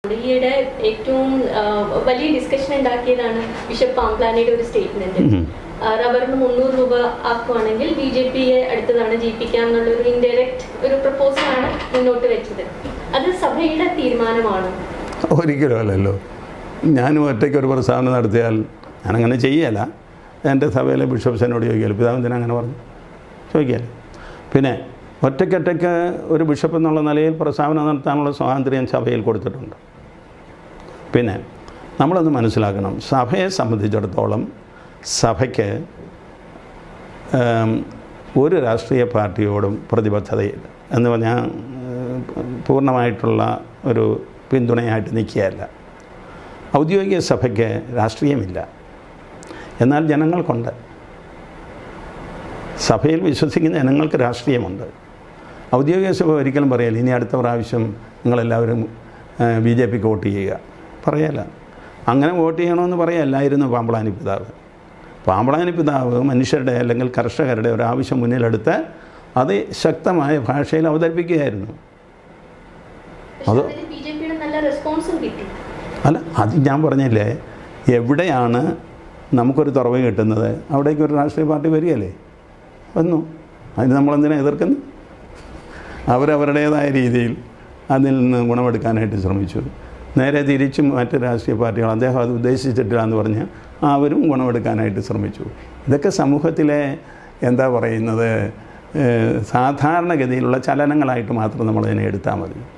ഈയിടെ ഏറ്റവും ആ, വലിയ ഡിസ്കഷൻ ഉണ്ടാക്കിയതാണ് ബിഷപ്പ് പാംപ്ലാനയുടെ ഒരു സ്റ്റേറ്റ്മെന്റ് ഉം. റബ്ബറിന് മുന്നൂറ് രൂപ ആക്കുവാണെങ്കിൽ ബി ജെ പിയെ അടുത്ത തവണ ജയിപ്പിക്കാം എന്നുള്ള ഒരു ഇൻഡയറക്റ്റ് ഒരു പ്രപ്പോസലാണ് മുന്നോട്ട് വെച്ചത് അത് സഭയുടെ തീരുമാനമാണ് ഒരിക്കലും അല്ലല്ലോ ഞാനും ഒറ്റയ്ക്ക് ഒരു പ്രസ്താവന നടത്തിയാൽ ഞാനങ്ങനെ ചെയ്യല എൻ്റെ സഭയിലെ ബിഷപ്സ് എന്നോട് ചോദിക്കുകയല്ലോ പിതാവിന് അങ്ങനെ പറഞ്ഞു ചോദിക്കുകയല്ലോ പിന്നെ ഒറ്റയ്ക്കൊറ്റയ്ക്ക് ഒരു ബിഷപ്പ് എന്നുള്ള നിലയിൽ പ്രസ്താവന നടത്താനുള്ള സ്വാതന്ത്ര്യം സഭയിൽ കൊടുത്തിട്ടുണ്ട് പിന്നെ നമ്മളൊന്ന് മനസ്സിലാക്കണം സഭയെ സംബന്ധിച്ചിടത്തോളം സഭയ്ക്ക് ഏം, ഒരു രാഷ്ട്രീയ പാർട്ടിയോടും പ്രതിബദ്ധതയില്ല എന്ന് പറഞ്ഞാൽ ഏം, പൂർണ്ണമായിട്ടുള്ള ഒരു പിന്തുണയായിട്ട് നിൽക്കുകയല്ല ഔദ്യോഗിക സഭയ്ക്ക് രാഷ്ട്രീയമില്ല എന്നാൽ ജനങ്ങൾക്കുണ്ട് സഭയിൽ വിശ്വസിക്കുന്ന ജനങ്ങൾക്ക് രാഷ്ട്രീയമുണ്ട് ഔദ്യോഗിക സഭ ഒരിക്കലും പറയല്ല ഇനി അടുത്ത പ്രാവശ്യം നിങ്ങളെല്ലാവരും ബി ജെ പിക്ക് വോട്ട് ചെയ്യുക പറയല്ല അങ്ങനെ വോട്ട് ചെയ്യണമെന്ന് പറയല്ലായിരുന്നു പാമ്പളാനി പിതാവ് പാമ്പളാനി പിതാവ് മനുഷ്യരുടെ അല്ലെങ്കിൽ കർഷകരുടെ ഒരു ആവശ്യം മുന്നിലെടുത്ത് അത് ശക്തമായ ഭാഷയിൽ അവതരിപ്പിക്കുകയായിരുന്നു അത് ബി ജെ പിയുടെ നല്ല റെസ്പോൺസും കിട്ടി അല്ല അത് ഞാൻ പറഞ്ഞില്ലേ എവിടെയാണ് നമുക്കൊരു തുറവ് കിട്ടുന്നത് അവിടേക്ക് ഒരു രാഷ്ട്രീയ പാർട്ടി വരികയല്ലേ വന്നു അതിന് നമ്മളെന്തിനാ എതിർക്കുന്നു അവരവരുടേതായ രീതിയിൽ അതിൽ നിന്ന് ഗുണമെടുക്കാനായിട്ട് ശ്രമിച്ചു നേരെ തിരിച്ചും മറ്റ് രാഷ്ട്രീയ പാർട്ടികൾ അദ്ദേഹം അത് ഉദ്ദേശിച്ചിട്ടില്ല എന്ന് പറഞ്ഞ് അവരും ഗുണമെടുക്കാനായിട്ട് ശ്രമിച്ചു ഇതൊക്കെ സമൂഹത്തിലെ എന്താ പറയുന്നത് ഏഹ്, സാധാരണഗതിയിലുള്ള ചലനങ്ങളായിട്ട് മാത്രം നമ്മളതിനെ എടുത്താൽ മതി